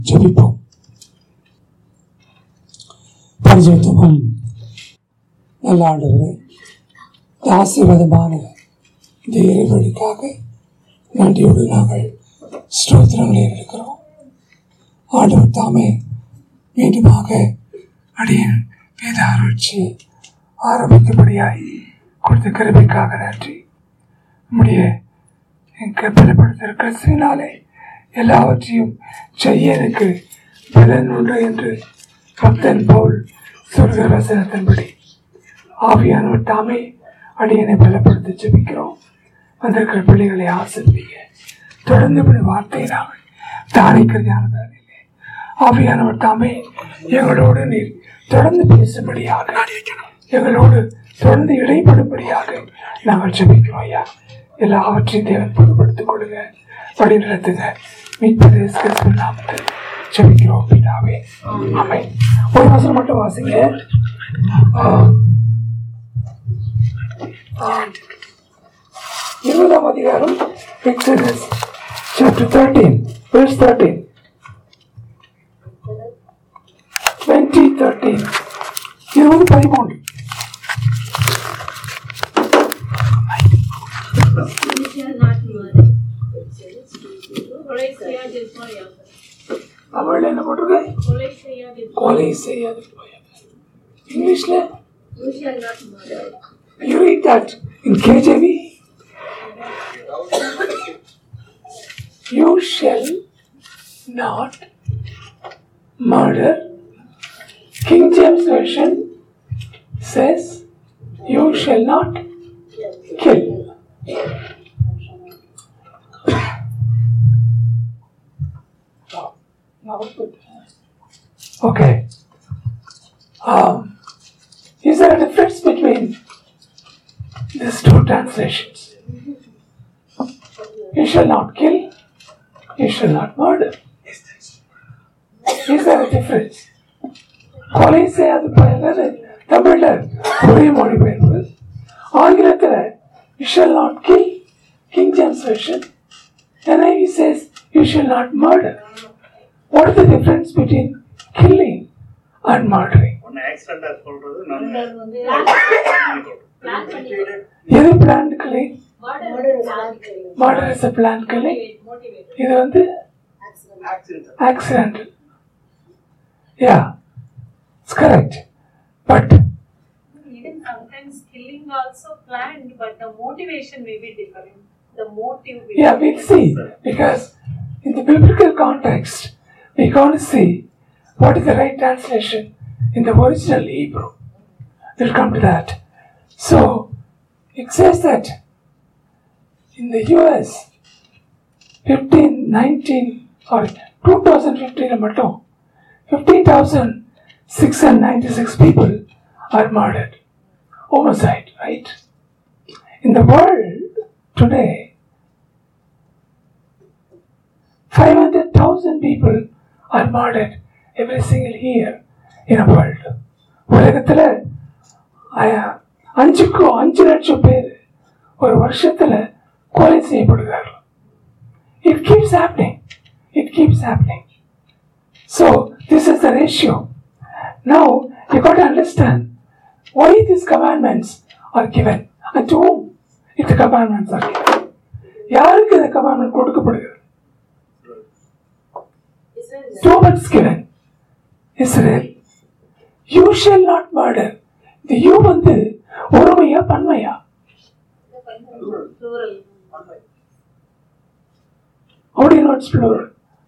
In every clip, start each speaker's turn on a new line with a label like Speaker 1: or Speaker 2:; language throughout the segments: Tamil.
Speaker 1: ஜெபிப்போம் பரிசுத்தமும் நல்ல ஆண்டவரே இந்த ஆசீர்வாதமான இந்த இறைவழிக்காக நன்றியோடு நாங்கள் ஸ்தோத்திரங்களை இருக்கிறோம் ஆண்டவர் தாமே மீண்டுமாக அடியேன் வேத ஆராய்ச்சி ஆரம்பிக்கும்படியாய் கொடுத்த கருவிக்காக நன்றி நம்முடைய கற்பனைப்படுத்த கிறிஸ்துவினாலே எல்லாவற்றையும் செய்ய எனக்கு பலன் உண்டு என்று கப்தன் பவுல் சொல்கிற வசனத்தின்படி ஆவியானவர் தாமே அடியனை பலப்படுத்தி ஜெபிக்கிறோம் வந்திருக்கிற பிள்ளைகளை ஆசிர்வீங்க தொடர்ந்து இப்படி வார்த்தை நாங்கள் தானிக்கிற ஞானதானிலே ஆவியானவர் தாமே எங்களோடு நீர் தொடர்ந்து பேசும்படியாக எங்களோடு தொடர்ந்து இடைப்படும்படியாக நாங்கள் ஜெபிக்கிறோம் ஐயா எல்லாவற்றையும் தேவன் பொதுப்படுத்திக் கொள்ளுங்க வழி நடத்துங்க மீட்பது நாமத்தில் ஜெபிக்கிறோம் பிதாவே ஆமென் ஒரு வசனம் மட்டும் வாசிங்க ஆம். ஆம். இருபதாம் அதிகாரம் Exodus chapter thirteen verse thirteen twenty thirteen இருபது பதிமூன்று
Speaker 2: You shall not murder. கொலை செய்யாதிருப்பாயாக.
Speaker 1: தமிழ்ல என்ன போட்டிருக்கு
Speaker 2: கொலை செய்யாதிருப்பாயாக.
Speaker 1: கொலை செய்யாது இங்கிலீஷ்ல
Speaker 2: You shall not murder.
Speaker 1: you read that in KJV you shall not murder King James version says you shall not kill Okay. Um, is there a difference between these two translations? You shall not kill, you shall not murder. Is there a difference? கொலை செய்யாது பயனது தமிழ்ல ஒரே மொழிபெயர்ப்பு ஆங்கிலத்தில் you shall not kill King James version NIV says you shall not murder. What is the difference between killing and murdering?
Speaker 3: ஒன்னு ஆக்சிடென்டா சொல்றது நான்
Speaker 2: Murder வந்து plan பண்ணி
Speaker 1: எது plan killing?
Speaker 2: murder is plan killing.
Speaker 1: Murder is a planned killing.
Speaker 2: Motivate.
Speaker 1: இது வந்து
Speaker 3: accident
Speaker 1: accidental. Yeah, it's correct. But
Speaker 4: Even sometimes killing also planned, but the motivation may be different. The motive will
Speaker 1: yeah, we'll see. Because in the biblical context, we're going to see what is the right translation in the original Hebrew. We'll come to that. So, it says that in the US, 15, 19, sorry, 2015 மட்டும் 15,696 people are murdered. Homicide, right? In the world today, 500,000 people are murdered every single year in a world. உலகத்தில் அஞ்சுக்கும் அஞ்சு லட்சம் பேர் ஒரு வருஷத்துல கொலை செய்யப்படுகிறார்கள் it keeps happening it keeps happening so this is the ratio now you got understand why these commandments are given and to whom if the commandments are given யாருக்கு இந்த commandment கொடுக்கப்படுகிறது to whom it's given Israel you shall not murder இந்த you வந்து ஒருமையா பன்மையா
Speaker 2: Plural.
Speaker 1: how do you know it's plural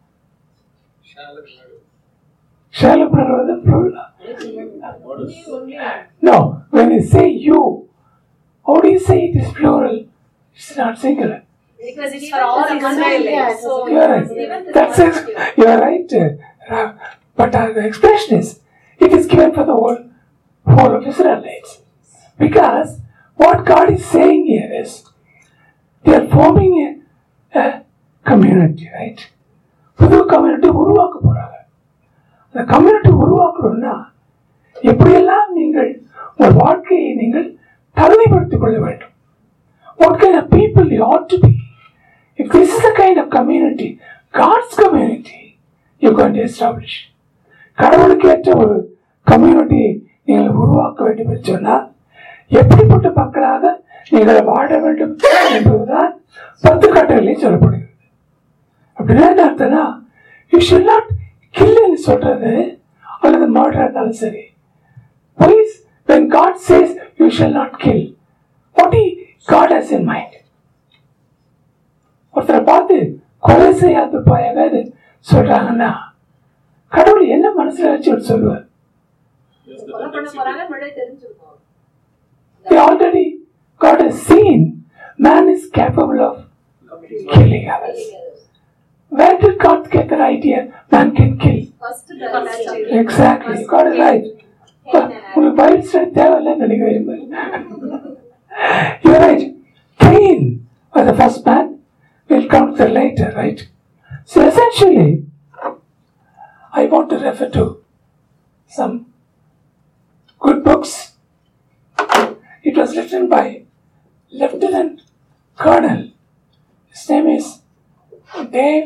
Speaker 1: shall plural வந்து plural
Speaker 2: Only, only.
Speaker 1: no when you say you how do you say it is plural it's not singular
Speaker 4: because it's for all Israelites. So
Speaker 1: You are right. That's it. You are right. uh, but uh, the expression is, it is given for the whole, whole of Israelites. Because what God is saying here is, they are forming a, a community, right? புது கம்யூனிட்டி உருவாக்க போறாங்க அந்த கம்யூனிட்டி உருவாக்கணும்னா எப்படியெல்லாம் நீங்கள் உங்கள் வாழ்க்கையை நீங்கள் தகுதிப்படுத்திக் கொள்ள வேண்டும் what kind of people you ought to be If this is the kind of community, God's community, you can establish கடவுளுக்கு ஏற்ற ஒரு கம்யூனிட்டி நீங்கள் உருவாக்க வேண்டும் என்று சொன்னால் எப்படிப்பட்ட மக்களாக நீங்கள் வாழ வேண்டும் என்பதுதான் பத்து கட்டளையும் சொல்லப்படுகிறது அப்படின்னா என்ன அர்த்தம்னா யூ ஷுட் நாட் கில்லுன்னு சொல்றது அல்லது மர்டர் இருந்தாலும் சரி Please, when God says you shall not kill, what he God has in mind? ஒருத்தரை பார்த்து கொலை செய்யாது பயகாது சொல்றாங்கன்னா கடவுள் என்ன மனசுல வச்சு அவர் சொல்லுவார்
Speaker 2: கொலை பண்ண போறாங்க முன்னாடியே தெரிஞ்சிருக்கும்
Speaker 1: They already God has seen man is capable of killing others. Where did God get the idea man can kill?
Speaker 2: First
Speaker 1: Exactly, you got it right. உங்களுக்கு பைபிள் ஸ்டடி தேவையில்லைன்னு நினைக்கிறேன் You're right. Cain was the first man. We'll come to that later, right? So essentially, I want to refer to some good books. It was written by Lieutenant Colonel. His name is Dave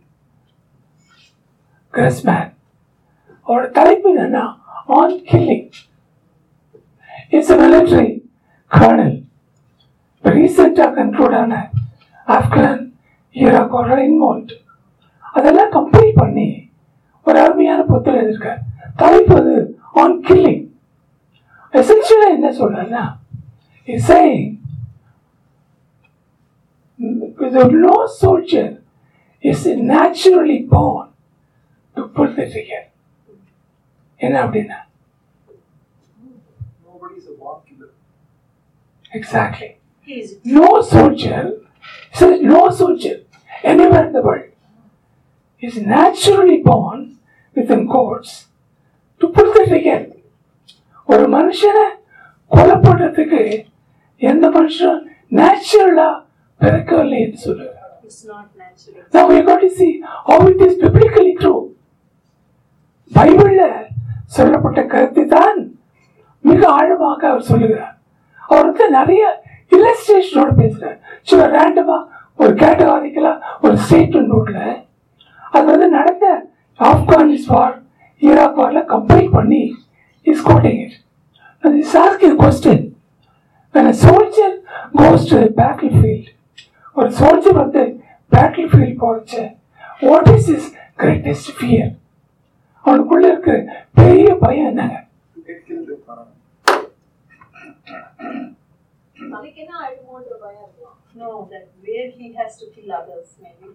Speaker 1: Grossman. அவரோட தலைப்பு என்னன்னா on killing its military colonel ரீசெண்டாக கன்க்ளூட் ஆன ஆப்கான் ஈராக்கோட இன்வால்வ் அதெல்லாம் கம்ப்ளீட் பண்ணி ஒரு அருமையான புத்தகம் எழுதியிருக்கார் தலைப்பு அது ஆன் கில்லிங் எசென்ஷியலாக என்ன சொல்றேன்னா is saying no soldier is naturally born to pull the trigger என்ன அப்படின்னா
Speaker 3: Nobody is a born killer.
Speaker 1: Exactly.
Speaker 4: He is
Speaker 1: No soldier, so no soldier anywhere in the world is naturally born within courts to pull the trigger. ஒரு மனுஷனை கொலை பண்றதுக்கு எந்த மனுஷனும் நேச்சுரலா பிறக்கவில்லை என்று சொல்லுவார்
Speaker 4: it's not natural.
Speaker 1: Now we got to see how it is biblically true. பைபிள்ல சொல்லப்பட்ட கருத்தை தான் மிக ஆழமாக அவர் சொல்லுகிறார் அவர் வந்து நிறைய இல்லஸ்ட்ரேஷனோட பேசுறார் சில ரேண்டமா ஒரு கேட்டகாரிக்கலா ஒரு ஸ்டேட்மெண்ட் நோட்ல அது வந்து நடந்த ஆப்கானிஸ் வார் ஈராக் வார்ல கம்பைல் பண்ணி is quoting it is asking question when a soldier goes to the battlefield ஒரு சோல்ஜர் வந்து பேட்டில் ஃபீல்ட் போறச்சு what is is greatest fear அவனுக்குள்ள இருக்கிற பெரிய பயம் என்னங்க
Speaker 3: Get killed with Quran.
Speaker 2: தலைக்கு என்ன அழுமோன்ற பயம் இருக்கலாம்
Speaker 4: No, that where he has to kill others, maybe.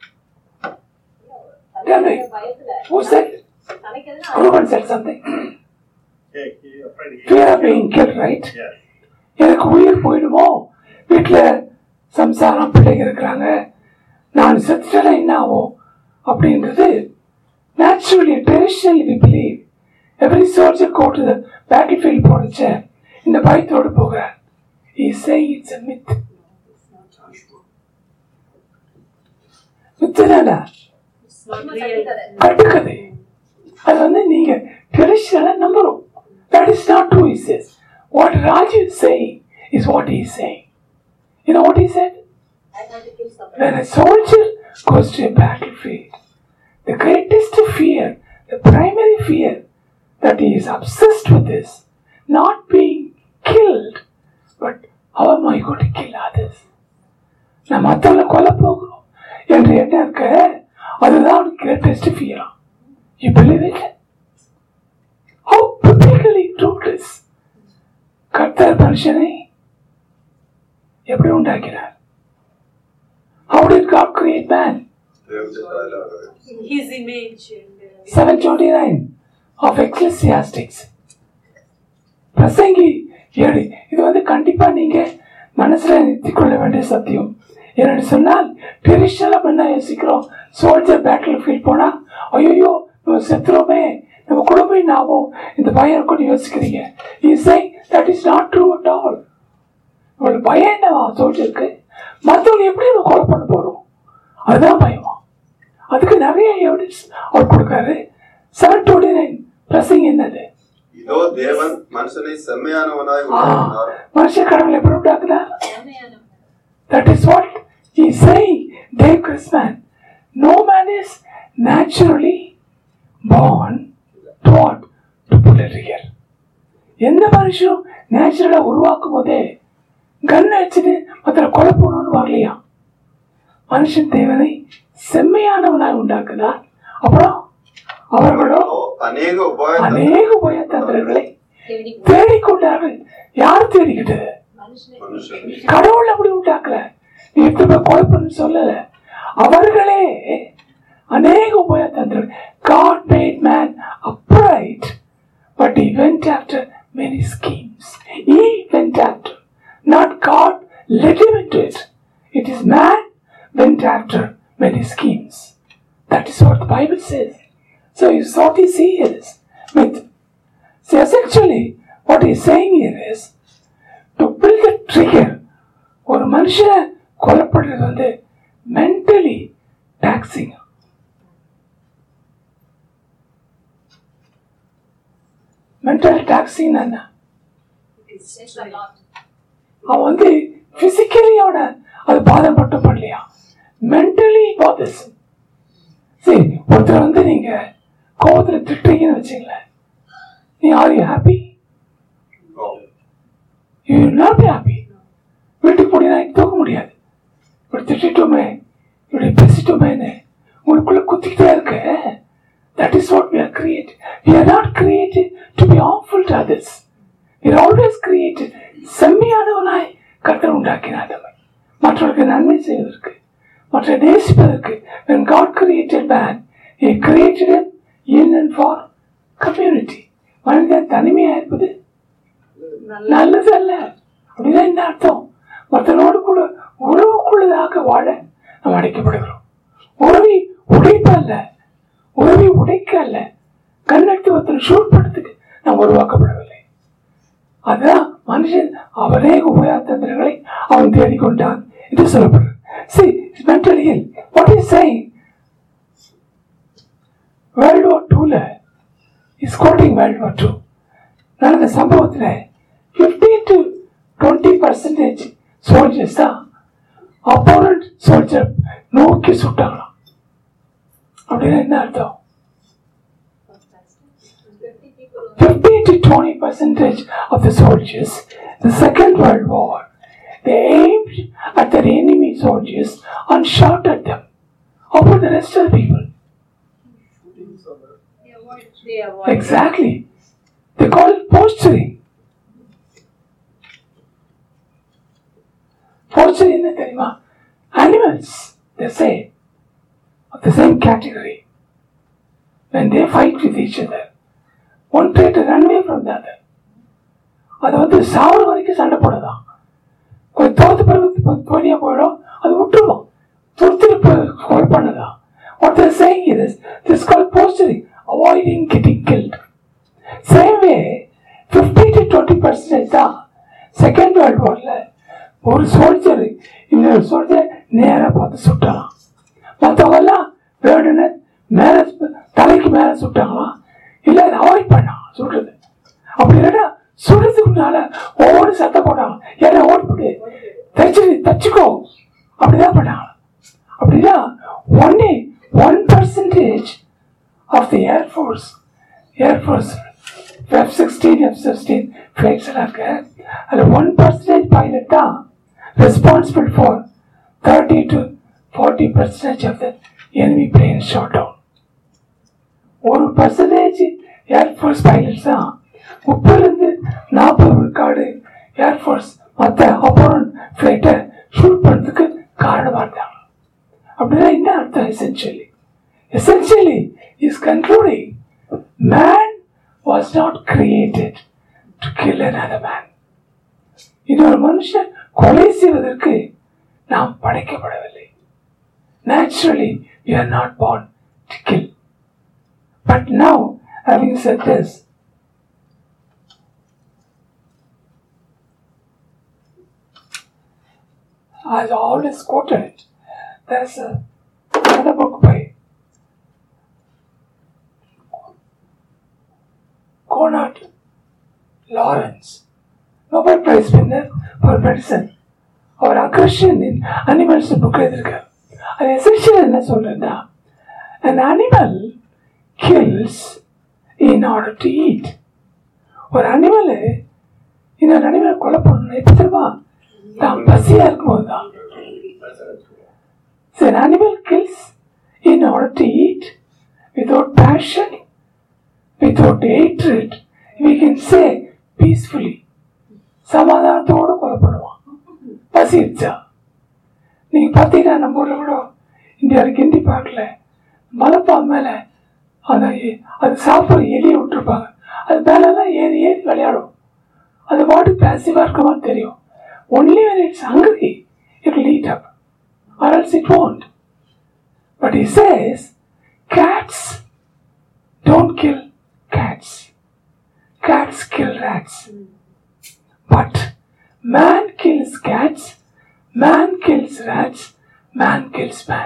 Speaker 2: தலைக்கு பயத்துல
Speaker 1: Who said?
Speaker 2: தலைக்கு எதுனா
Speaker 1: Ruben said something.
Speaker 3: Yeah, he afraid he.
Speaker 1: Fear of being killed, right?
Speaker 3: Yeah.
Speaker 1: எனக்கு உயிர் போயிடுமோ வீட்டில் சம்சாரம் பிள்ளைங்க இருக்கிறாங்க நான் செத்துட்டேன்னா என்ன ஆகும் அப்படின்றது naturally traditionally we believe every soldier go to the battlefield போடுச்ச இந்த பயத்தோடு போகிறார் இசை இட்ஸ் மித் மித்துதானா
Speaker 4: It's not
Speaker 2: சும்மா
Speaker 4: real.
Speaker 2: கட்டுக்கதை.
Speaker 1: கட்டுக்கதை அது வந்து நீங்க ட்ரெடிஷ்னலா நம்புறோம் that is not true is is what Raju is saying is what is saying you know what is said
Speaker 2: I want to kill someone.
Speaker 1: When a soldier goes to a battlefield, the greatest fear, the primary fear that he is obsessed with is not being killed, but how am I going to kill others? நான் மற்றவங்களை கொல்ல போகிறோம் என்று எண்ணம் இருக்க அதுதான் கிரேட்டஸ்ட் ஃபியரா you believe it how biblically truth is கர்த்தர் மனுஷனை எப்படி உண்டாக்கினார் How did God create man?
Speaker 4: In his image and uh,
Speaker 1: 729 of Ecclesiastics. பிரசங்கி ஏழு இது வந்து கண்டிப்பா நீங்க மனசுல நிறுத்திக் கொள்ள வேண்டிய சத்தியம் என்னன்னு சொன்னால் ட்ரெடிஷ்னலா பண்ண யோசிக்கிறோம் சோல்ஜர் பேட்டில் ஃபீல் போனா ஐயோ நம்ம செத்துறோமே நம்ம குடும்பம் என்ன ஆகும் இந்த பயம் இருக்கும்னு யோசிக்கிறீங்க இசை that is not true at all உங்களுக்கு பயம் என்னவா சோல்ஜருக்கு மற்றவங்க எப்படி நம்ம கொலை பண்ண போறோம் அதுதான் பயமா அதுக்கு நிறைய எவிடன்ஸ் அவர் கொடுக்காரு செவன் டுவெண்ட்டி நைன் பிரசங்க என்னது
Speaker 5: இதோ தேவன் மனுஷனை செம்மையானவனாய்
Speaker 1: ஆ,
Speaker 5: உண்டாக்கினார்
Speaker 1: மனுஷ கடவுள் எப்படி உண்டாக்குனார்
Speaker 2: செம்மையான
Speaker 1: That is what he is saying, Dave Chrisman. No man is naturally born to what? To pull a trigger. எந்த மனுஷனும் நேச்சுரலா உருவாக்கும் போதே கன் அடிச்சுட்டு மற்ற கொலை பண்ணணும்னு வரலையா மனுஷன் தேவனை செம்மையானவனாய் உண்டாக்குனார் அப்புறம் அவர்களோ
Speaker 5: அநேக உபாயங்கள்
Speaker 1: அநேக உபயத்தந்திரங்களை
Speaker 2: தேடி
Speaker 1: தேடிக்கொண்டார்கள் யார் தேடிக்கிட்டது
Speaker 2: மனுஷனே
Speaker 5: மனுஷன்
Speaker 1: கடவுள் அப்படி உண்டாக்கல நீ எடுத்து போய் கொலை பண்ணு சொல்லல அவர்களே அநேக உபயத்தந்திரங்கள் God made man upright but he went after many schemes he went after not God led him into it it is man went after many schemes that is what the Bible says so you what you see here is myth so essentially what he's saying here is to pull the trigger ஒரு மனுஷனை கொலைப்படுறது வந்து மென்டலி டாக்ஸிங் மென்டல் டாக்ஸிங் என்ன
Speaker 2: It's a lot.
Speaker 1: அவன் வந்து பிசிக்கலி அவன அது பாதப்பட்டு பண்ணலையா மென்டலி பாதஸ் சரி ஒருத்தர் வந்து நீங்க கோபத்துல திட்டுறீங்கன்னு வச்சுங்களேன் நீ are you happy you not be happy வீட்டுக்கு போனீங்கன்னா எனக்கு தூக்க முடியாது இப்படி திட்டிட்டோமே இப்படி பேசிட்டோமேன்னு உங்களுக்குள்ள குத்திக்கிட்டே இருக்கு that is what we are create we are not created to be harmful to others we are always created செம்மையானவனாய் கர்த்தர் உண்டாக்கினார் நம்மை மற்றவர்களுக்கு நன்மை செய்வதற்கு மற்ற நேசிப்பதற்கு when God created man he created him in and for community மனிதன் தனிமையா இருப்பது நல்லது அல்ல அப்படின்னா என்ன அர்த்தம் மற்றனோடு கூட உறவுக்குள்ளதாக வாழ நாம் அடைக்கப்படுகிறோம் உறவை உடைப்ப அல்ல உறவை உடைக்க அல்ல கண்ணெடுத்து ஒருத்தர் ஷூட் பண்றதுக்கு நாம் உருவாக்கப்படவில்லை அதுதான் மனுஷன் அவனே உபயாத்தந்திரங்களை அவன் தேடிக்கொண்டான் என்று சொல்லப்படுறது see it's mentally ill what is saying world war டூல is quoting world war two நடந்த சம்பவத்தில் fifteen to twenty percentage soldiers தான் அப்போனண்ட் சோல்ஜர் நோக்கி சுட்டாங்களாம் அப்படின்னா என்ன அர்த்தம்
Speaker 2: 50 people were
Speaker 1: 50 to 20 percentage of the soldiers, the Second World War, they aimed at their enemy soldiers and shot at them. How about the rest of the people?
Speaker 4: They avoid. They avoid.
Speaker 1: Exactly. They call it posturing. Posturing என்ன தெரியுமா animals, they say, of the same category. When they fight with each other, one try to run away from the other. அது வந்து சாவர வரைக்கும் சண்டை போடலாம் கொஞ்சம் தோத்து பிறகு தோனியா போயிடும் அது விட்டுருவோம் துருத்திட்டு கொலை பண்ணதான் What they're saying is, this is called posturing, avoiding getting killed. Same way, 50 to 20 percent தான் செகண்ட் வேர்ல்ட் வார்ல ஒரு சோல்ஜர் இன்னொரு சோல்ஜர் நேரா பார்த்து சுட்டான் மற்றவங்க எல்லாம் வேணும்னு மேல தலைக்கு மேல சுட்டாங்களாம் இல்ல அவாய்ட் பண்ணான் சுடுறது அப்படி இல்லைன்னா சுடுறதுக்கு முன்னால ஒவ்வொரு சத்தம் போட்டாங்க ஏன்னா ஓடிப்படு தச்சு தச்சுக்கோ அப்படிதான் பண்ணாங்க அப்படின்னா ஒன்னே one percentage of the air force air force F sixteen F sixteen flights எல்லாம் இருக்கு அதில் ஒன் பர்சன்டேஜ் பைலட் தான் responsible for thirty to forty percentage of the enemy plane shot down ஒரு பர்சன்டேஜ் ஏர்ஃபோர்ஸ் பைலட்ஸ் தான் முப்பதுலேருந்து நாற்பது விழுக்காடு ஏர்ஃபோர்ஸ் மற்ற அப்போனன் ஃப்ளைட்டை ஷூட் பண்ணுறதுக்கு காரணமாக இருந்தாங்க அப்படின்னா என்ன அர்த்தம் essentially essentially is concluding man was not created to kill another man இன்னொரு மனுஷன் கொலை செய்வதற்கு நாம் படைக்கப்படவில்லை naturally you are not born to kill but now having said this I always quoted it. There's a, another book by Conrad Lawrence, Nobel Prize winner for medicine. அவர் அக்ரஷன் இன் அனிமல்ஸ் புக் எழுதியிருக்கார் அது எசென்ஷியல் என்ன சொல்றேன்னா an animal kills in order to eat. ஒரு அனிமல் இன்னொரு அனிமலை கொலை பண்ணணும் எப்படி தெரியுமா தான் பசியா இருக்கும்போது தான் So an animal kills in order to eat without passion, without hatred. We can say peacefully. சமாதானத்தோடு கொலை பண்ணுவான் பசி இருச்சா நீங்க பார்த்தீங்கன்னா நம்ம ஊர்ல கூட இந்தியாவில் கிண்டி பார்க்கல மலைப்பா மேல அந்த எ- அது சாப்பிட்ற எலியை விட்டுருப்பாங்க அது மேலெல்லாம் ஏறி ஏறி விளையாடும் அது பாட்டு பேசிவா இருக்க மாதிரி தெரியும் only when it's hungry it will eat up or else it won't but he says cats don't kill cats cats kill rats but man kills cats man kills rats man kills man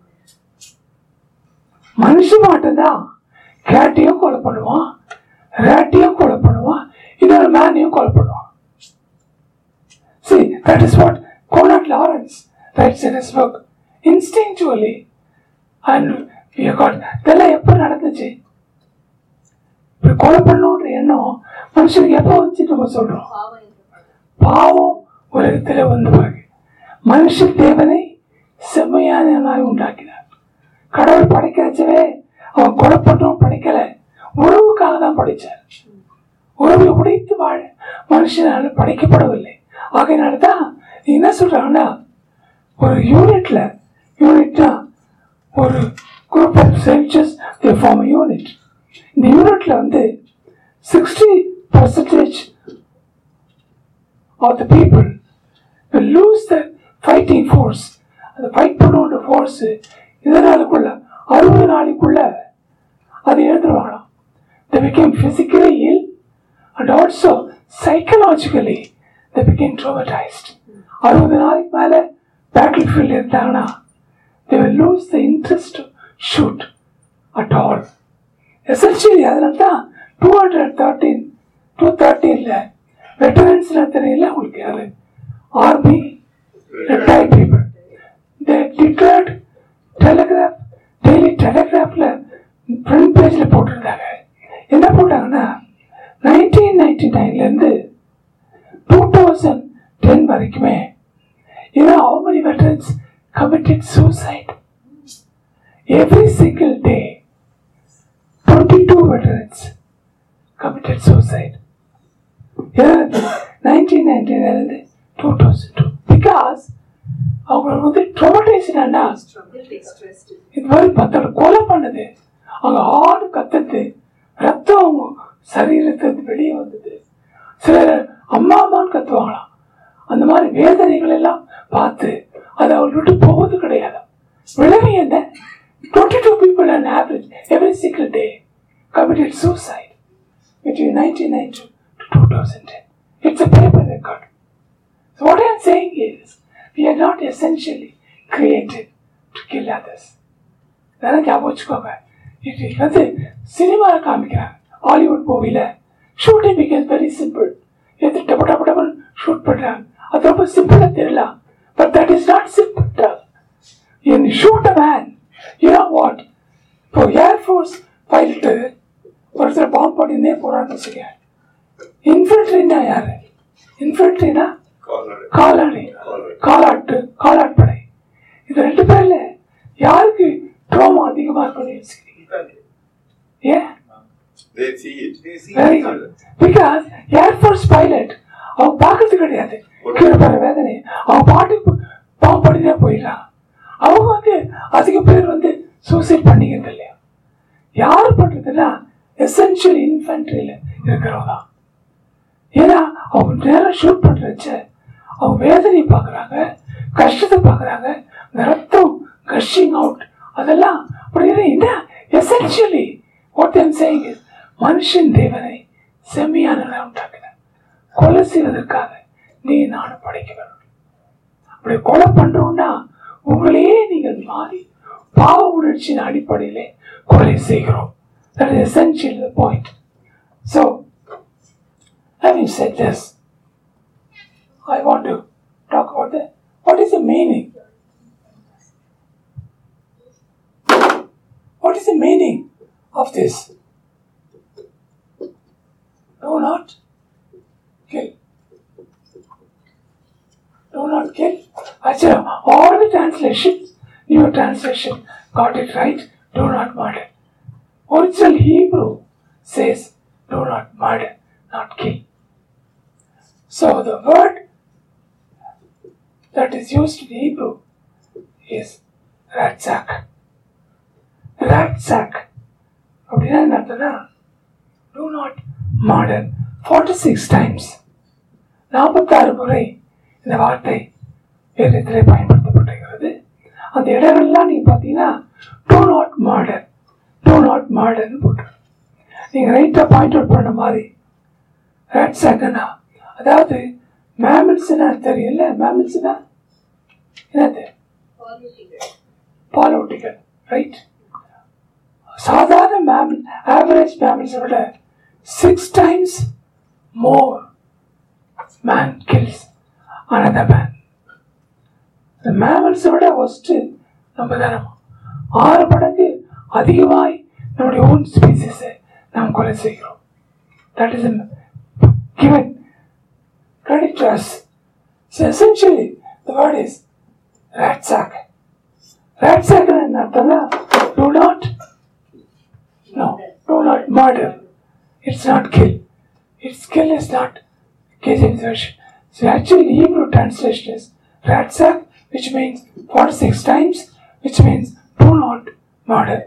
Speaker 1: மனுஷன் மட்டும்தான் கேட்டையும் கொலை பண்ணுவான் ரேட்டையும் கொலை பண்ணுவான் இன்னொரு மேனையும் கொலை பண்ணுவான் See, that is what Conrad Lawrence writes in his book. Instinctually, and we have got, இதெல்லாம் எப்போ நடந்துச்சு இப்படி கொலை பண்ணணுன்ற எண்ணம் மனுஷனுக்கு எப்போ வந்துச்சு நம்ம சொல்றோம்
Speaker 2: பாவம் என்று படும்.
Speaker 1: பாவம் உலகத்தில் வந்த பிறகு மனுஷன் தேவனை செம்மையானவனாய் உண்டாக்கினார் கடவுள் படைக்கிறச்சவே அவன் கொலை பண்ணவும் படைக்கல உறவுக்காக தான் படைச்சார் உறவை உடைத்து வாழ மனுஷனால படைக்கப்படவில்லை ஆகையினால தான் நீ என்ன சொல்றாங்கன்னா ஒரு யூனிட்ல யூனிட்னா ஒரு group of senses they form unit இந்த யூனிட்ல வந்து sixty percentage of the people will lose the fighting force அந்த ஃபைட் பண்ணுற ஃபோர்ஸ் இதனாலுக்குள்ள அறுபது நாளைக்குள்ள அதை எழுதுருவாங்களாம் they became physically ill and also psychologically they became traumatized அறுபது நாளைக்கு மேலே பேட்டில் ஃபீல்டு இருந்தாங்கன்னா they will lose the interest to shoot at all essentially அதனால தான் டூ ஹண்ட்ரட் தேர்ட்டீன் டூ தேர்ட்டீனில் வெட்டரன்ஸ்லாம் தெரியல உங்களுக்கு யாரு army retired people they declared telegraph daily டெலிகிராஃபில் ஃப்ரண்ட் பேஜில் போட்டிருந்தாங்க என்ன போட்டாங்கன்னா நைன்டீன் நைன்டி நைன்லேருந்து டூ தௌசண்ட் டென் வரைக்குமே இன்னும் how many veterans committed suicide every single day 22 veterans committed suicide. Nineteen நைன்டீன்லேருந்து டூ தௌசண்ட் டூ பிகாஸ் அவங்களுக்கு வந்து ட்ரோமடைஸ்னா
Speaker 2: Struggle takes stress.
Speaker 1: இது மாதிரி மற்றவங்க கொலை பண்ணுது அவங்க ஆடு கத்துது ரத்தம் அவங்க சரீரத்திலிருந்து வெளியே வந்தது சிலர் அம்மா அம்மான்னு கத்துவாங்களாம் அந்த மாதிரி வேதனைகள் எல்லாம் பார்த்து அது அவங்க விட்டு போவது கிடையாது விளைவு என்ன twenty two people and average every single day committed suicide between 1992 to 2010. It's a paper record. So what I'm saying is, we are not essentially created to kill others. அதெல்லாம் ஞாபகம் வச்சுக்கோங்க இது வந்து சினிமாவில் காமிக்கிறாங்க ஹாலிவுட் மூவியில் ஷூட்டிங் பிகஸ் வெரி சிம்பிள் எது டப டப டபுள் ஷூட் பண்ணுறாங்க அது ரொம்ப சிம்பிளாக தெரியலாம் but that is not simple You shoot a man, you know what? இப்போ ஏர்ஃபோர்ஸ் பைலட்டு ஒருத்தர் பாம்பு பண்ணினே போறான்னு வச்சுக்க இன்ஃபென்ட்ரினா யாரு இன்ஃபென்ட்ரினா
Speaker 5: கால்நடை
Speaker 1: காலாடி காலாட்டு காலாட்படை இது ரெண்டு பேர்ல யாருக்கு ட்ரோமா அதிகமா இருக்கும்னு யோசிக்கிறீங்க ஏன்
Speaker 5: they see it
Speaker 1: very good because air force pilot அவன் பார்க்கறது கிடையாது கீழே போற வேதனை அவன் பாட்டுக்கு பாம்பு பண்ணிட்டே போயிடறான் அவங்க வந்து அதிக பேர் வந்து சூசைட் பண்ணிக்கிறது இல்லையா யார் பண்றதுன்னா எசென்ஷியல் இன்ஃபென்ட்ரியில் இருக்கிறவங்க தான் ஏன்னா அவங்க நேரம் ஷூட் பண்றச்ச அவங்க வேதனை பார்க்குறாங்க கஷ்டத்தை பார்க்குறாங்க இந்த ரத்தம் கஷிங் அவுட் அதெல்லாம் அப்படின்னா என்ன essentially what I'm saying is மனுஷன் தேவனை செம்மையானவனை உண்டாக்கினார் கொலை செய்வதற்காக நீ நானும் படைக்க வேண்டும் அப்படி கொலை பண்றோம்னா உங்களையே நீங்கள் மாறி பாவ உணர்ச்சியின் அடிப்படையிலே கொலை செய்கிறோம் that is essentially the point so having said this I want to talk about the what is the meaning what is the meaning of this. Do not kill. Do not kill. Actually, all the translations, new translation got it right. Do not murder. Original Hebrew says, do not murder, not kill. So the word that is used in Hebrew is ratzak. Ratzak. அப்படின்னா என்ன அர்த்தம்னா do not murder 46 times நாற்பத்தாறு முறை இந்த வார்த்தை வேதத்திலே பயன்படுத்தப்பட்டிருக்கிறது அந்த இடங்கள்லாம் நீங்க பார்த்தீங்கன்னா do not murder do not murderன்னு போட்டு நீங்க ரைட்டா பாயிண்ட் அவுட் பண்ண மாதிரி ராட்சாக்கனா அதாவது மேமில்ஸ்னா தெரியல மேமில்ஸ்னா என்னது பாலூட்டிகள் ரைட் சாதாரண மேமல் ஆவரேஜ் மேமல்ஸை விட six times more man kills another man இந்த மேமல்ஸை விட ஃபஸ்ட்டு நம்ம தானே ஆறு மடங்கு அதிகமாய் நம்முடைய ஓன் ஸ்பீசிஸை நாம் கொலை செய்கிறோம் that is given credit to us. So essentially, the word is ratsack. Ratsack in Arthana, do not, no, do not murder. It's not kill. Its kill is not case version. So actually, Hebrew translation is ratsack, which means 46 times, which means do not murder.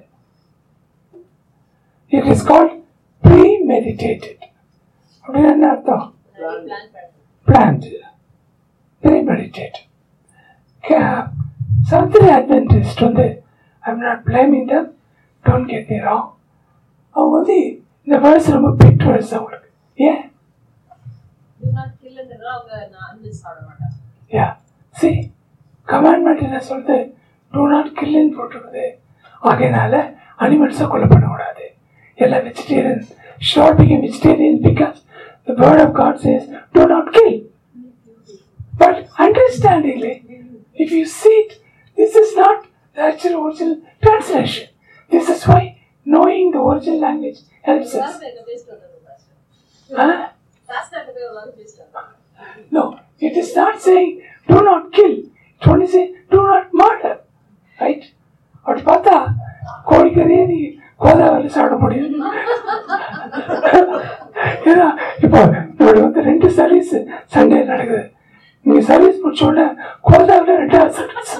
Speaker 1: It is called premeditated. அப்படின்னு என்ன அர்த்தம் planned, premeditated. Something Adventist வந்து I'm not blaming them, don't get me wrong. அவங்க வந்து இந்த வேர்ஸ் ரொம்ப பிட் வேர்ஸ் அவங்களுக்கு ஏன் யா சி கமாண்ட்மெண்ட் என்ன சொல்லுது டூ நாட் கில்லுன்னு போட்டிருக்குது ஆகையினால அனிமல்ஸை கொலை பண்ணக்கூடாது எல்லாம் vegetarian should become vegetarian because the word of God says do not kill but understandingly if you see it, this is not the actual original translation. This is why knowing the original language helps us. Huh? No, it is not saying do not kill. It only saying do not murder. Right? அப்படி பார்த்தா கோழிக்கறியே நீ கோதாவரி சாப்பிட முடியும் ஏன்னா இப்போ நம்மளோட வந்து ரெண்டு சர்வீஸ் சண்டே நடக்குது நீங்க சர்வீஸ் முடிச்ச உடனே கோதாவில ரெண்டாவது சர்வீஸ்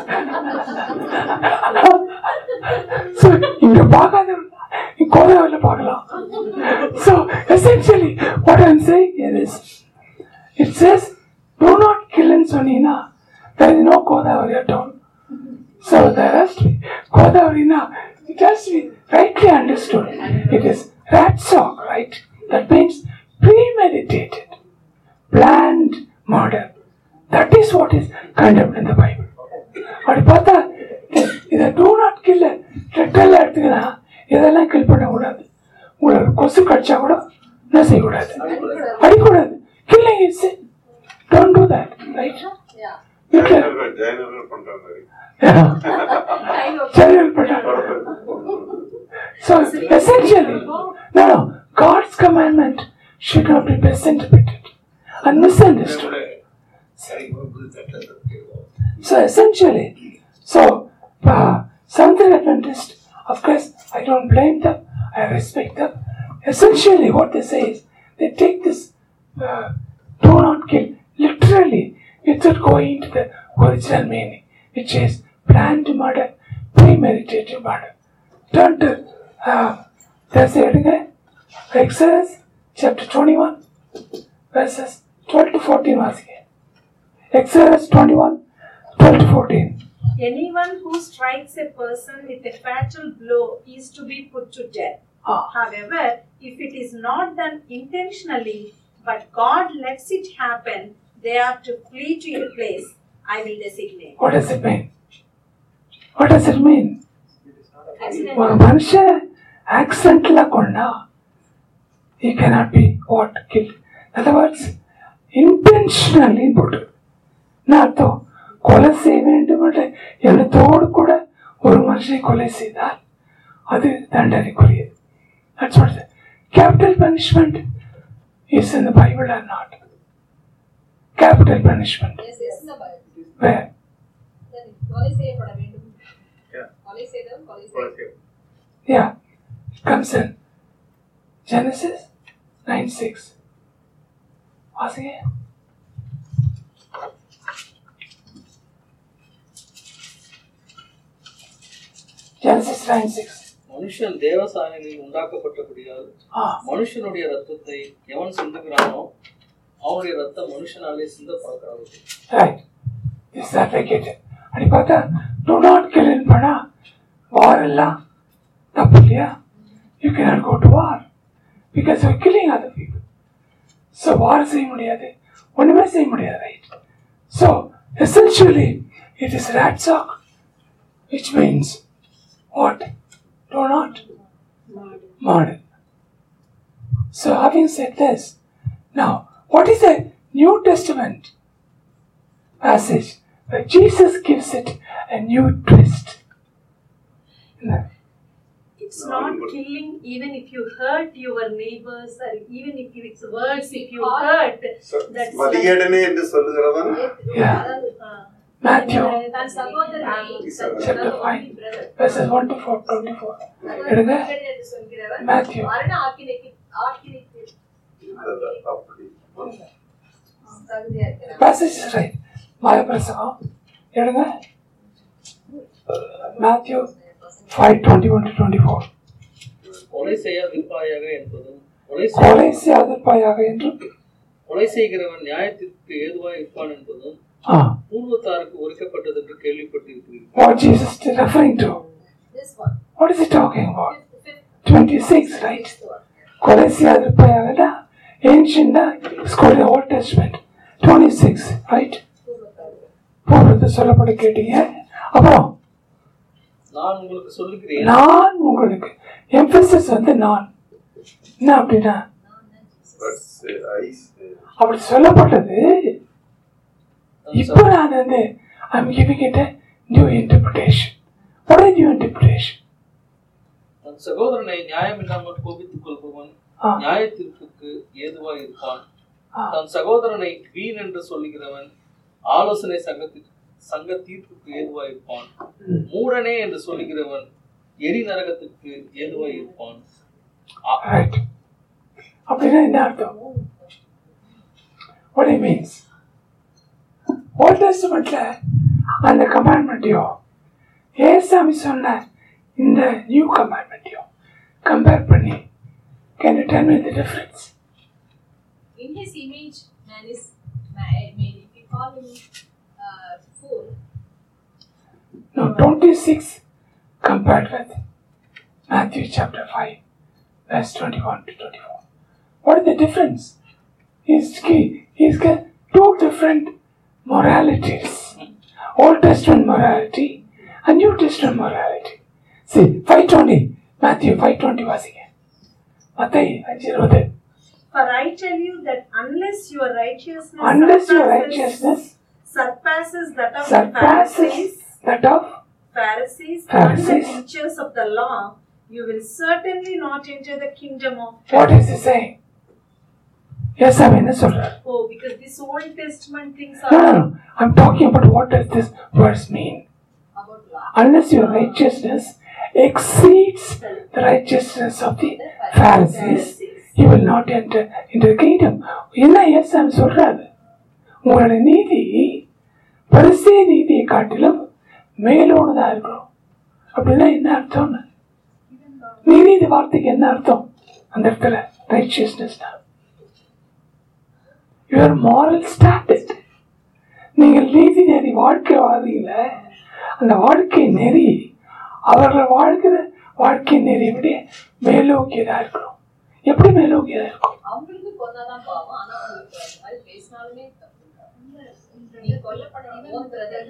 Speaker 1: So, இங்க பார்க்காத கோதாவில பார்க்கலாம் So essentially what I'm saying here is it says do not kill in Sonina. There is no Godavari at all. So there has to be Godavari now. It has to be rightly understood. It is Ratsok, right? That means premeditated, planned murder. That is what is condemned in the Bible. அப்படி பார்த்தா இதை டூ நாட் கில்ல ரெட்டெல்லாம் எடுத்துக்கினா இதெல்லாம் கில் பண்ணக்கூடாது உங்களை கொசு கடிச்சா கூட என்ன செய்யக்கூடாது அடிக்கூடாது killing is don't do that right வீட்டில்
Speaker 5: ஜெயலலிதா ஜெயலலிதா பண்ற மாதிரி
Speaker 1: General protection. So essentially, no, no, God's commandment should not be misinterpreted and misunderstood. So essentially, so uh, something Adventist, of course, I don't blame them, I respect them. Essentially, what they say is they take this uh, do not kill literally without going into the original meaning, which is planned murder, premeditated murder. Turn to uh, there's a Exodus chapter 21, verses 12 to 14 was here. Exodus 21, 12 to 14.
Speaker 4: Anyone who strikes a person with a fatal blow is to be put to death.
Speaker 1: Ah.
Speaker 4: However, if it is not done intentionally, but God lets it happen, they are to flee to a place I will designate.
Speaker 1: What does it mean? What does it mean?
Speaker 4: Accident.
Speaker 1: ஒரு மனுஷன் ஆக்சிடென்ட்ல கொண்டா he cannot be what killed. In other words, intentionally போட்டு என்ன அர்த்தம் கொலை செய்ய வேண்டும் என்ற எண்ணத்தோடு கூட ஒரு மனுஷனை கொலை செய்தால் அது தண்டனைக்குரியது That's what the capital punishment is in the Bible or not? Capital punishment.
Speaker 2: Yes, yes, in the Bible.
Speaker 1: Where?
Speaker 2: Then கொலை செய்யப்பட வேண்டும்
Speaker 3: Yeah.
Speaker 2: கொலை செய்தவன் கொலை
Speaker 3: கொலை
Speaker 2: செய்ய
Speaker 3: செய்யும்.
Speaker 1: Yeah. It comes in Genesis 9 6. வாசிங்க Genesis 9 6.
Speaker 6: மனுஷன் தேவசாயனில் உண்டாக்கப்பட்டபடியால்
Speaker 1: ஆ
Speaker 6: மனுஷனுடைய ரத்தத்தை எவன் சிந்துகிறானோ அவனுடைய ரத்தம் மனுஷனாலே சிந்தப்படக்கூடாது
Speaker 1: Right. This is advocated. அப்படி பார்த்தா do not kill in பண்ணா வார் எல்லாம் தப்பு இல்லையா you cannot go to war because you're killing other people. So war செய்ய முடியாது ஒண்ணுமே செய்ய முடியாது right So essentially it is ratsock which means what? Do not murder. So having said this, now what is the New Testament passage where Jesus gives it a new twist?
Speaker 4: It's not killing even if you hurt your neighbors or even if it's words if you hurt. That's
Speaker 5: மதிகேடனே என்று சொல்லுகிறவன்
Speaker 1: Yeah.
Speaker 2: அதாவது
Speaker 4: Uh,
Speaker 1: Matthew
Speaker 2: தன் சகோதரனை
Speaker 1: chapter 5 verses 1 to 4, 24. எடுங்க.
Speaker 2: என்று சொல்கிறவன்
Speaker 1: Matthew.
Speaker 2: மரண ஆக்கினைக்கு ஆக்கினைக்கு
Speaker 5: அப்படி
Speaker 2: தகுதியா இருக்கிறான்
Speaker 1: Passage is right. மாயப்பிரசகம் எடுங்க Matthew 5 21 to 24.
Speaker 6: கொலை செய்யாதிருப்பாயாக என்பதும் கொலை செய்-
Speaker 1: கொலை செய்யாதிருப்பாயாக என்று
Speaker 6: கொலை செய்கிறவன் நியாயத்திற்கு ஏதுவாய் இருப்பான் என்பதும்
Speaker 1: ஆ
Speaker 6: பூர்வத்தாருக்கு ஒதுக்கப்பட்டது என்று கேள்விப்பட்டிருக்கிறீர்கள்
Speaker 1: what Jesus is referring to.
Speaker 2: this one
Speaker 1: What is he talking about?
Speaker 2: fifth fifth
Speaker 1: 26, right?
Speaker 2: fifth one
Speaker 1: கொலை செய்யாதிருப்பாயாக ancient it's called the Old Testament. 26, right? பூர்வத்தை சொல்லப்பட கேட்டீங்க அப்புறம்
Speaker 6: நான் உங்களுக்கு சொல்லுகிறேன்
Speaker 1: நான் உங்களுக்கு எம்பசிஸ் வந்து நான் என்ன அப்படின்னா
Speaker 5: ஐஸ்
Speaker 1: அப்படி சொல்லப்பட்டது
Speaker 6: தன்
Speaker 1: இப்போ
Speaker 6: சகோ-
Speaker 1: நான் வந்து I'm giving it new interpretation what is new interpretation
Speaker 6: தன் சகோதரனை நியாயம் இல்லாமல் கோபித்துக் கொள்பவன்
Speaker 1: ஆ.
Speaker 6: நியாயத்திற்கு ஏதுவாய் இருப்பான்
Speaker 1: ஆ.
Speaker 6: தன் சகோதரனை வீண் என்று சொல்லுகிறவன் ஆலோசனை சங்கத்திற்கு சங்க தீர்ப்புக்கு ஏதுவாய் இருப்பான் மூடனே என்று சொல்லுகிறவன் எரி நரகத்துக்கு ஏதுவாய் இருப்பான் ஆ-
Speaker 1: ரைட் அப்படின்னா என்ன அர்த்தம் what it means ஓல்ட் டெஸ்டமெண்ட்ல அந்த கமாண்ட்மெண்ட்டையும் ஏசாமி சொன்ன இந்த நியூ கமாண்ட்மெண்ட்டையும் கம்பேர் பண்ணி can you tell me the difference
Speaker 2: in his image man is ma- made if you call him uh, fool
Speaker 1: No, 26 compared with Matthew chapter 5, verse 21 to 24. What is the difference? He's, he's got two different moralities Old Testament morality and New Testament morality. See, 520, Matthew 520 was again. Matthew, அஞ்சிருவது.
Speaker 4: For I tell you that unless your righteousness
Speaker 1: Unless your
Speaker 4: surpasses-
Speaker 1: righteousness
Speaker 4: surpasses that of the
Speaker 1: surpasses
Speaker 4: Pharisees,
Speaker 1: that of
Speaker 4: Pharisees, and the
Speaker 1: Pharisees.
Speaker 4: teachers of the law, you will certainly not enter the kingdom of
Speaker 1: what is he saying? Yes, I mean, சொல்றார்
Speaker 4: Oh, because these Old Testament things
Speaker 1: No, no,
Speaker 4: are
Speaker 1: no. I'm talking about what does this verse mean.
Speaker 2: about law
Speaker 1: Unless your righteousness exceeds the righteousness of the Pharisees, you will not enter into the kingdom. என்ன எஸ் சொல்றாரு உங்களோட நீதி பரிசே நீதியை காட்டிலும் மேலோனதா இருக்கணும் அப்படின்னா என்ன அர்த்தம்னு நீதி வார்த்தைக்கு என்ன அர்த்தம் அந்த இடத்துல ரைச்சியஸ்னஸ் தான் யுவர் மாரல் ஸ்டாண்டர்ட் நீங்கள் நீதி நெறி வாழ்க்கை வாழ்றீங்கள அந்த வாழ்க்கை நெறி அவர்கள் வாழ்கிற வாழ்க்கை நெறியை விட மேலோக்கியதா இருக்கணும் எப்படி மேலோக்கியதா இருக்கும்
Speaker 2: அவங்களுக்கு கொன்னாதான் பாவம் ஆனா உங்களுக்கு அந்த மாதிரி பேசினாலுமே தப்பு நீ கொல்லப்பட உன் brother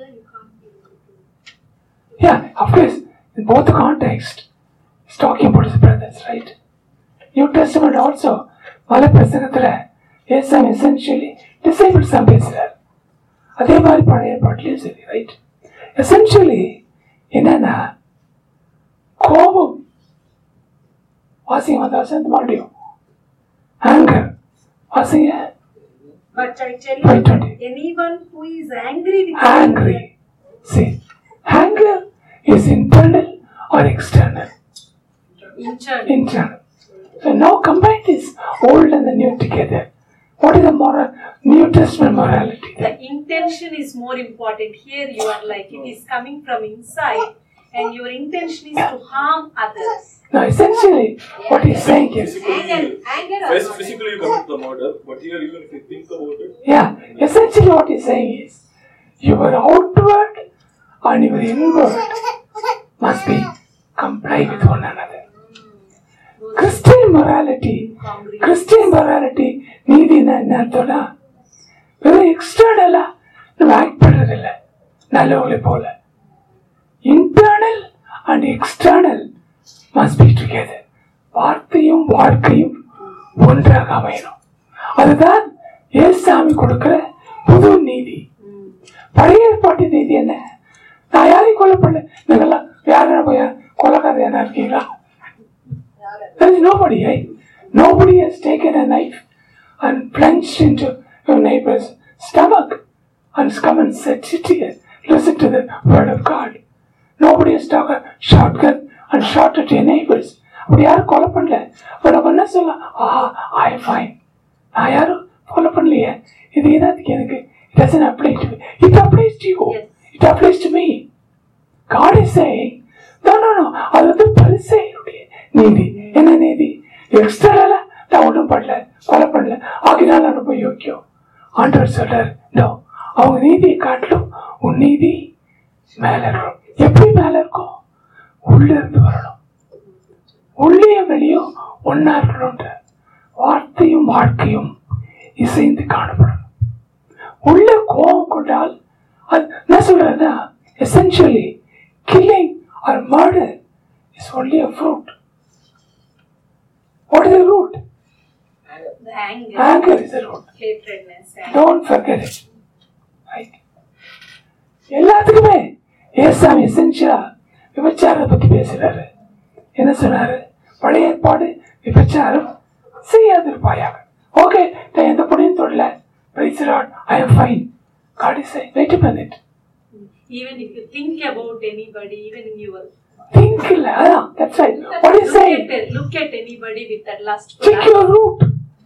Speaker 1: Yeah, of course, in both context, it's talking about his brothers, right? New Testament also, பல பிரசங்கத்துல ஏசாம் essentially disciples தான் பேசுறார் அதே மாதிரி பழைய பாட்டிலையும் சரி ரைட் essentially என்னன்னா கோபம் வாசிங்க அந்த வசனத்தை மறுபடியும் ஆங்கர் வாசிங்க
Speaker 4: But I tell
Speaker 1: Right,
Speaker 4: you,
Speaker 1: right.
Speaker 4: anyone who is angry with
Speaker 1: angry. See, anger is internal or external?
Speaker 4: internal,
Speaker 1: Internal. So now combine this old and the new together. What is the moral, New Testament morality?
Speaker 4: the intention is more important. Here you are like it is coming from inside, and your intention is to harm others.
Speaker 1: Now essentially, what he's saying is,
Speaker 2: Anger, anger or
Speaker 7: Phys-
Speaker 2: not?
Speaker 7: physically you commit the murder, but here even if you think about it,
Speaker 1: yeah, essentially what he's saying is, your outward and your inward must be comply with one another. Christian morality, Christian morality நீதினா என்ன அர்த்தம்னா வெறும் எக்ஸ்டர்னலா நம்ம ஆக்ட் பண்றது இல்ல நல்லவங்களை போல internal and external must be together வார்த்தையும் வாழ்க்கையும் ஒன்றாக அமையணும் அதுதான் ஏசாமி கொடுக்கிற புது நீதி பழைய ஏற்பாட்டு நீதி என்ன நான் யாரையும் கொலை பண்ணல நீங்கெல்லாம் யாரும் போய் கொலைக்காரர் என்ன இருக்கீங்களா There is nobody, right? Nobody has taken a knife and plunged into your neighbor's stomach and come and said, sit here, listen to the word of God. Nobody has taken a shotgun and shot at your neighbors. அப்படி யாரும் கொலை பண்ணல அப்ப நம்ம என்ன சொல்லலாம் ஆஹா ஐ ஃபைன் நான் யாரும் கொலை பண்ணலையே இது என்னத்துக்கு எனக்கு it doesn't apply to it applies to you it applies to me God is saying, no, no, no, அது வந்து பரிசெயருடைய நீதி என்ன நீதி எக்ஸ்டர்னலா நான் ஒன்றும் பண்ணல கொலை பண்ணல ஆகினால நான் ரொம்ப யோக்கியம் ஆண்டவர் சொல்றார் நோ அவங்க நீதியை காட்டிலும் உன் நீதி மேல இருக்கும் எப்படி மேல இருக்கும் உள்ள இருந்து வரணும் உள்ளே வெளியும் ஒன்னா இருக்கணும்ன்ற வார்த்தையும் வாழ்க்கையும் இசைந்து காணப்படணும் உள்ள கோபம் கொண்டால் அது என்ன சொல்றதுன்னா essentially killing or murder is only a fruit what is the root
Speaker 4: The anger,
Speaker 1: anger is the root
Speaker 4: hatredness, and
Speaker 1: don't forget it right எல்லாத்துக்குமே ஏசாமி எசென்ஷியலா விபச்சாரத்தை பத்தி பேசுறாரு என்ன சொன்னாரு பழைய ஏற்பாடு விபச்சாரம் செய்யாதிருப்பாயாக ஓகே நான் எந்த பொண்ணையும் தொடல praise lord I am fine God is wait a minute
Speaker 4: even if you think about anybody, even in your
Speaker 1: think இல்ல அதான் that's right what is
Speaker 4: look
Speaker 1: saying
Speaker 4: at, look at anybody with that lustful
Speaker 1: check
Speaker 4: eye.
Speaker 1: your root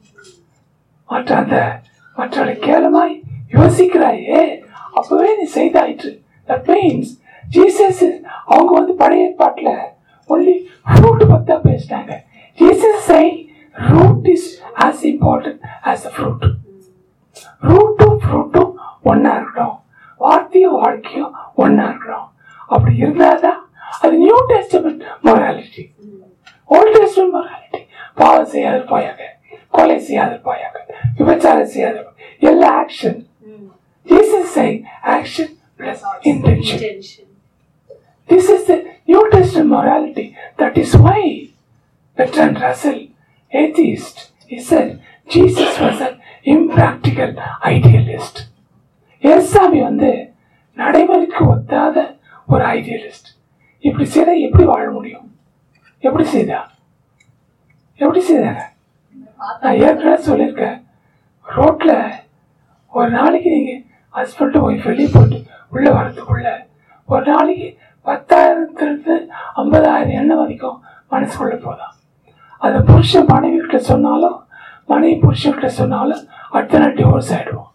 Speaker 1: மற்ற அந்த மற்றவரை கேவலமாய் யோசிக்கிறாயே அப்பவே நீ செய்தாயிற்று தட் மீன்ஸ் ஜீசஸ் அவங்க வந்து பழைய ஏற்பாட்டுல ஒன்லி ஃப்ரூட் பத்தா பேசிட்டாங்க Jesus say root is as important as a fruit ரூட்டும் ஃப்ரூட்டும் ஒன்னா இருக்கணும் வார்த்தையும் வாழ்க்கையும் ஒன்னா இருக்கணும் அப்படி இருந்தாதான் அது new testament morality old testament morality பாவம் செய்யாதிருப்பாயாக கொலை செய்யாதிருப்பாயாக விபச்சாரம் செய்யாதிருப்பாங்க எல்லா action Jesus saying action plus intention
Speaker 4: intention.
Speaker 1: This is the New Testament morality. That is why Bertrand Russell, atheist, he said Jesus was an impractical idealist. ஏசாமி வந்து நடைமுறைக்கு ஒத்தாத ஒரு ஐடியலிஸ்ட் இப்படி செய்தா எப்படி வாழ முடியும் எப்படி செய்தா எப்படி செய்தாங்க நான் ஏற்கனவே சொல்லியிருக்கேன் ரோட்ல ஒரு நாளைக்கு நீங்க ஹஸ்பண்ட் ஒய்ஃப் வெளியே போட்டு உள்ள வரதுக்குள்ள ஒரு நாளைக்கு பத்தாயிரத்திலிருந்து ஐம்பதாயிரம் எண்ணெய் வரைக்கும் மனசுக்குள்ள போதாம் அதை புருஷன் மனைவி கிட்ட சொன்னாலும் மனைவி புருஷன் கிட்ட சொன்னாலும் அடுத்த நாள் டிவோர்ஸ் ஆயிடுவோம்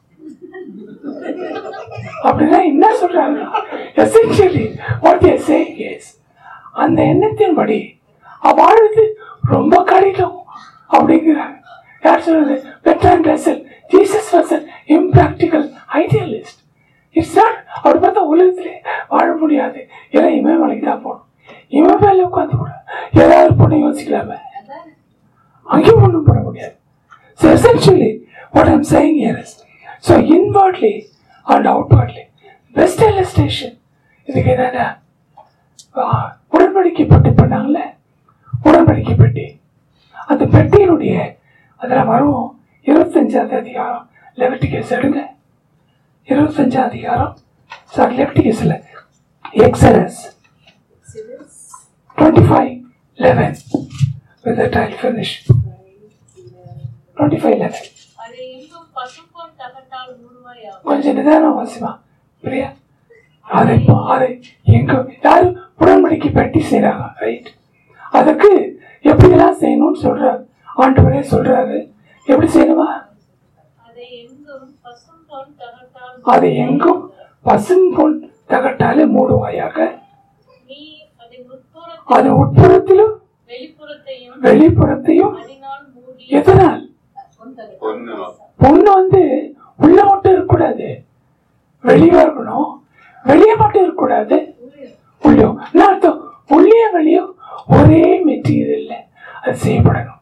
Speaker 1: அப்படின்னா என்ன சொல்றாங்க essentially what I saying is அந்த எண்ணத்தின்படி வாழ்வது ரொம்ப கடினம் அப்படிங்கிறாங்க யார் சொல்றது Bertrand Russell Jesus was an impractical idealist it's not அப்படி பார்த்தா உலகத்திலே வாழ முடியாது ஏன்னா இமயமலைக்கு தான் போகணும் இமயமலையில் உட்காந்து கூட ஏதாவது பொண்ணை யோசிக்கலாமே அங்கேயும் ஒன்றும் பண்ண முடியாது so essentially what I'm saying here is so inwardly and outwardly best illustration இதுக்கு என்னென்ன உடன்படிக்கை பெட்டி பண்ணாங்கல்ல உடன்படிக்கை பெட்டி அந்த பெட்டியினுடைய அதில் வரும் இருபத்தஞ்சாவது அதிகாரம் லெவட்டிகேஸ் எடுங்க இருபத்தஞ்சாம் அதிகாரம் சாரி லெவட்டிகேஸில் Exodus twenty five eleven with that I'll finish. 25 11.
Speaker 2: அதை எங்கும் பசும்பொன் தகட்டால் மூடுவாயாகும்
Speaker 1: கொஞ்சம் நிதானம் வாசிமா பிரியா அதை அதை எங்க யாரும் உடன்படிக்கை பெட்டி செய்றாங்க ரைட் அதுக்கு எப்படியெல்லாம் செய்யணும்னு சொல்றாரு ஆண்டவரே சொல்றாரு எப்படி செய்யணுமா
Speaker 2: அதை எங்கும் பசும்பொன் தகட்டால்
Speaker 1: அதை எங்கும் பசும்பொன் தகட்டாலே மூடுவாயாக
Speaker 2: நீ அதை உட்புறத்தையும்
Speaker 1: அது உட்புறத்திலும்
Speaker 2: வெளிப்புறத்தையும்
Speaker 1: வெளிப்புறத்தையும்
Speaker 2: அதனால் மூடி
Speaker 1: எதனால்
Speaker 5: பொண்ணு
Speaker 1: பொண்ணு வந்து உள்ள மட்டும் இருக்கக்கூடாது வெளியே இருக்கணும் வெளியே மட்டும் இருக்கக்கூடாது உள்ளே நான் அர்த்தம் உள்ளே வெளியே ஒரே மெட்டீரியல்ல அது செய்யப்படணும்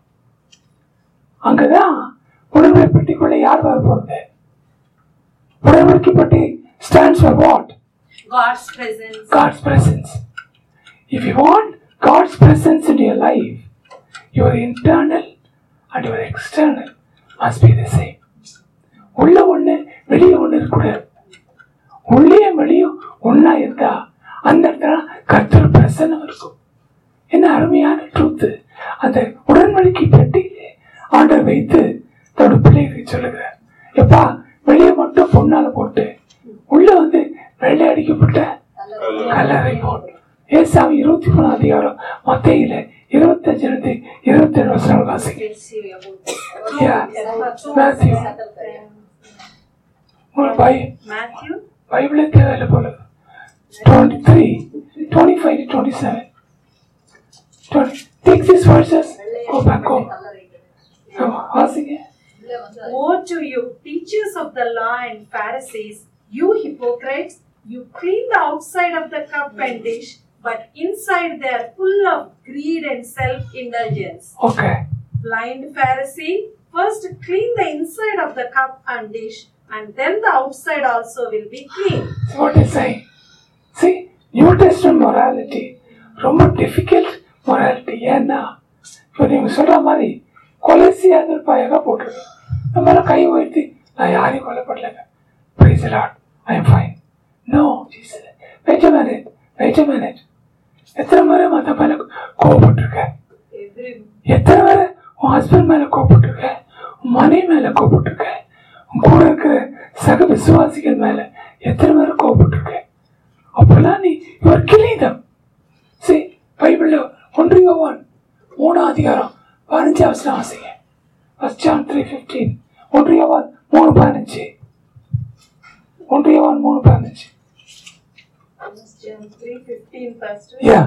Speaker 1: அங்கதான் உடம்பை பெட்டிக்குள்ள யார் வர போறது உடம்படிக்கை பெட்டி stands for what
Speaker 4: God's presence.
Speaker 1: God's presence. If you want God's presence in your life, your internal and your external must be the same. உள்ள ஒண்ணு வெளியே ஒண்ணு இருக்கக்கூடாது உள்ளே வெளியும் ஒண்ணா இருந்தா அந்த இடத்துல கர்த்தர் பிரசன்னம் இருக்கும் என்ன அருமையான ட்ரூத்து அந்த உடன்படிக்கை பெட்டியிலே ஆண்டவர் வைத்து தன்னோட பிள்ளைகளுக்கு சொல்லுகிறார் எப்பா வெளியே மட்டும் பொண்ணால போட்டு உள்ள வந்து வெள்ளை அடிக்கப்பட்ட கல்லறை போட்டு ஏசாமி இருபத்தி மூணாம் அதிகாரம் மத்தையில இருபத்தஞ்சு இருந்து இருபத்தி ஏழு வருஷம் வாசிங்க Yeah. Matthew. உங்களுக்கு பை
Speaker 4: Matthew
Speaker 1: பைபிளே தேவையில்லை போல twenty three twenty five twenty seven twenty take this verses go back home வாசிங்க
Speaker 4: Woe to you, teachers of the law and Pharisees, you hypocrites! You clean the outside of the cup and dish, but inside they are full of greed and self indulgence.
Speaker 1: Okay
Speaker 4: Blind Pharisee, first clean the inside of the cup and dish, and then the outside also will be clean.
Speaker 1: So what is saying? See, New Testament morality ரொம்ப டிஃபிகல்ட் morality ஏன்னா இப்போ நீங்கள் சொல்கிற மாதிரி கொலை செய்யாத பாயாக போட்டுருக்கு நம்மளால கை உயர்த்தி நான் யாரையும் கொலை பண்ணலைங்க praise lord I am fine no Jesus wait a minute wait a minute எத்தனை முறை மற்ற மேலே கோவப்பட்டிருக்க எத்தனை முறை உன் ஹஸ்பண்ட் மேலே கோவப்பட்டிருக்க உன் மனைவி மேலே கோவப்பட்டிருக்க உன் கூட இருக்கிற சக விசுவாசிகள் மேலே எத்தனை முறை கோவப்பட்டிருக்க அப்பெல்லாம் நீ யுவர் கிளீதம் சரி பைபிளில் ஒன்று யோவான் மூணாம் அதிகாரம் பதினஞ்சு அவசரம் வாசிங்க ஃபர்ஸ்ட் ஜான் த்ரீ ஃபிஃப்டீன் ஒன்று யோவான் மூணு பதினஞ்சு ஒன்று யோவான் மூணு பதினஞ்சு
Speaker 4: John 3:15 Pastor.
Speaker 1: Yeah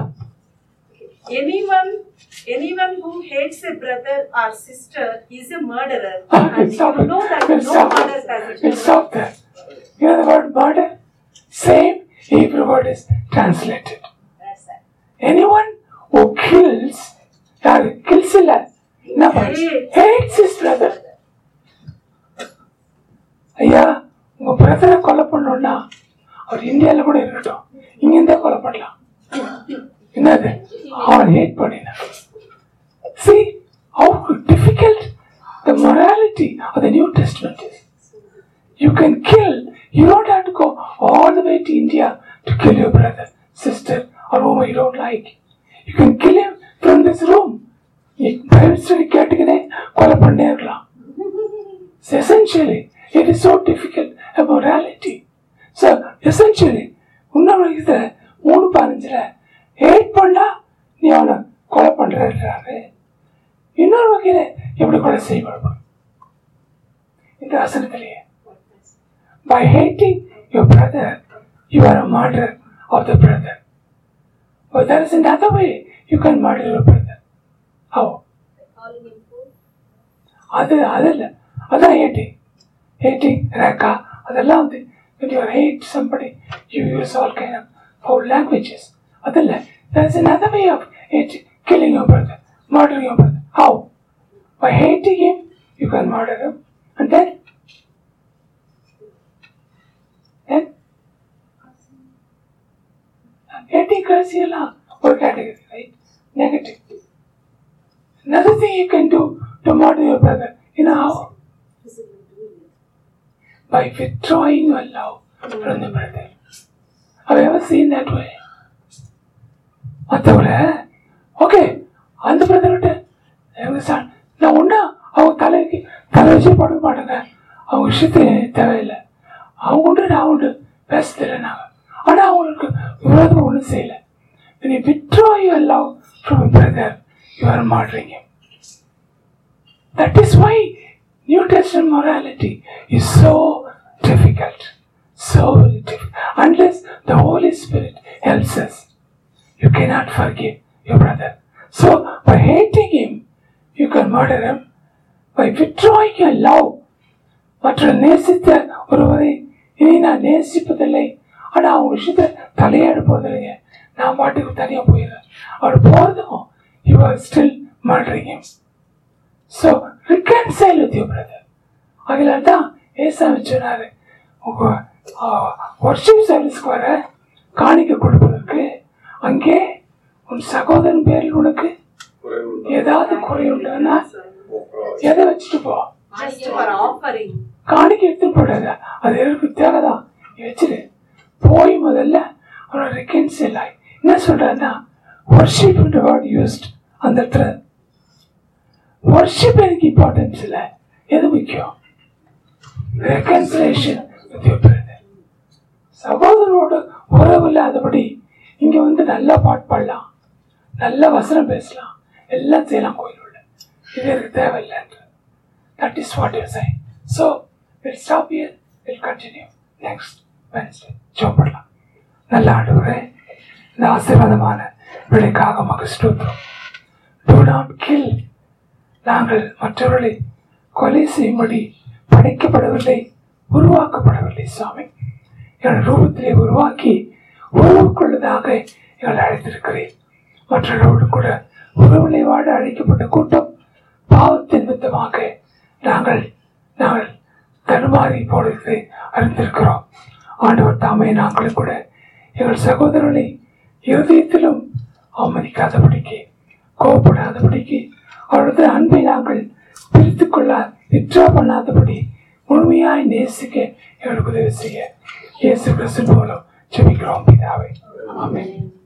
Speaker 4: Anyone anyone who hates a brother or sister is a murderer.
Speaker 1: Ah,
Speaker 4: and
Speaker 1: stop
Speaker 4: you
Speaker 1: it.
Speaker 4: know that
Speaker 1: Let's
Speaker 4: no
Speaker 1: stop
Speaker 4: murder
Speaker 1: it.
Speaker 4: has
Speaker 1: Let's stop there. You know the word murder? Same Hebrew word is translated.
Speaker 2: That's it.
Speaker 1: Anyone who kills, யாரு kills இல்ல என்ன பண்ணுச்சு? hates his brother. ஐயா உங்க பிரதரை கொலை பண்ணணும்னா அவர் இந்தியால கூட இருக்கட்டும் இங்க இருந்தே கொலை பண்ணலாம் என்னது அவன் ஹேட் பண்ணின See how difficult the morality of the New Testament is. You can kill. You don't have to go all the way to India to kill your brother, sister, or whom you don't like. You can kill him from this room. Bible study கேட்டுக்கினே கொலை பண்ணே இருக்கலாம் So essentially, it is so difficult a morality. So essentially, இன்னொரு இதை மூணு பதினஞ்சில் ஹேட் பண்ணா நீ அவனை கொலை பண்ணுறாரு இன்னொரு வகையில் எப்படி கொலை செய்யப்படும் இந்த வசனத்திலேயே By hating your brother, you are a murderer of the brother. But there is another way you can murder your brother. How?
Speaker 2: Calling him fool.
Speaker 1: அது அது இல்லை அதான் ஹேட்டிங் ஹேட்டிங் ரேக்கா அதெல்லாம் வந்து when you hate somebody you use all kind of foul languages அது இல்லை there is another way of hating, killing your brother murdering your brother how by hating him you can murder him and then then hating curse எல்லாம் ஒரு category right negative Another thing you can do to murder your brother, you know how? By withdrawing your love from the brother. Have you ever seen that way? மற்றவங்கள ஓகே அந்த பிரதர்கிட்ட எங்க சார் நான் ஒன்றா அவங்க தலைக்கு தலை வச்சு படுக்க மாட்டேங்க அவங்க விஷயத்து எனக்கு தேவையில்லை அவங்க உண்டு நான் உண்டு பேச தெரியல நாங்கள் ஆனால் அவங்களுக்கு விரோதம் ஒன்றும் செய்யலை when you withdraw your love from a brother you are murdering him that is why New Testament morality is so difficult so very difficult unless the Holy Spirit helps us you cannot forgive your brother so by hating him you can murder him by withdrawing your love மற்ற நேசித்த ஒருவரை இனி நான் நேசிப்பதில்லை ஆனால் அவங்க விஷயத்த தலையாட போறதில்லைங்க நான் பாட்டுக்கு தனியாக போயிடுறேன் அவர் போகிறதும் you are still murdering him so reconcile with your brother அதில் தான் ஏசாமி சொன்னார் உங்கள் ஒர்ஷிப் சர்வீஸ்க்கு வர காணிக்க கொடுப்பதற்கு அங்கே உன் சகோதரன் பேரில் உனக்கு ஏதாவது குறை உண்டுன்னா எதை வச்சுட்டு போ
Speaker 4: Just for offering.
Speaker 1: காணிக்க எடுத்துட்டு போடாத அது எனக்கு தேவைதான் நீ வச்சிரு போய் முதல்ல அவனை ரெக்கன்சில் ஆகி என்ன சொல்றாருன்னா ஒர்ஷிப் வேர்ட் யூஸ்ட் அந்த இடத்துல ஒர்ஷிப் எனக்கு இம்பார்ட்டன்ஸ் இல்லை எது முக்கியம் ரெக்கன்சிலேஷன் சகோதரனோட உறவு இல்லாதபடி இங்க வந்து நல்லா பாட்டு பாடலாம் நல்ல வசனம் பேசலாம் எல்லாம் செய்யலாம் கோயில் உள்ள இது எனக்கு தேவையில்லைன்ற That is what you're saying. So, we'll stop here. We'll continue next Wednesday. ஜோம் பண்ணலாம் நல்ல ஆண்டவரே இந்த ஆசீர்வாதமான விடைக்காக மக ஸ்தோத்திரம் Do not kill. நாங்கள் மற்றவர்களை கொலை செய்யும்படி படைக்கப்படவில்லை உருவாக்கப்படவில்லை சுவாமி எங்கள் ரூபத்திலே உருவாக்கி உறவுக்குள்ளதாக எங்களை அழைத்திருக்கிறேன் மற்றவர்களோடு கூட உறவிலை வாழ அழைக்கப்பட்ட கூட்டம் பாவத்தின் நிமித்தமாக நாங்கள் நாங்கள் தடுமாறி போடுவதை அறிந்திருக்கிறோம் ஆண்டவர் தாமே நாங்களும் கூட எங்கள் சகோதரர்களை இருதயத்திலும் அவமதிக்காதபடிக்கு கோபப்படாதபடிக்கு அவரது அன்பை நாங்கள் பிரித்து கொள்ள விற்றா பண்ணாதபடி முழுமையாய் நேசிக்க எங்களுக்கு உதவி செய்ய இயேசு கிறிஸ்து மூலம் ஜெபிக்கிறோம் பிதாவே ஆமென்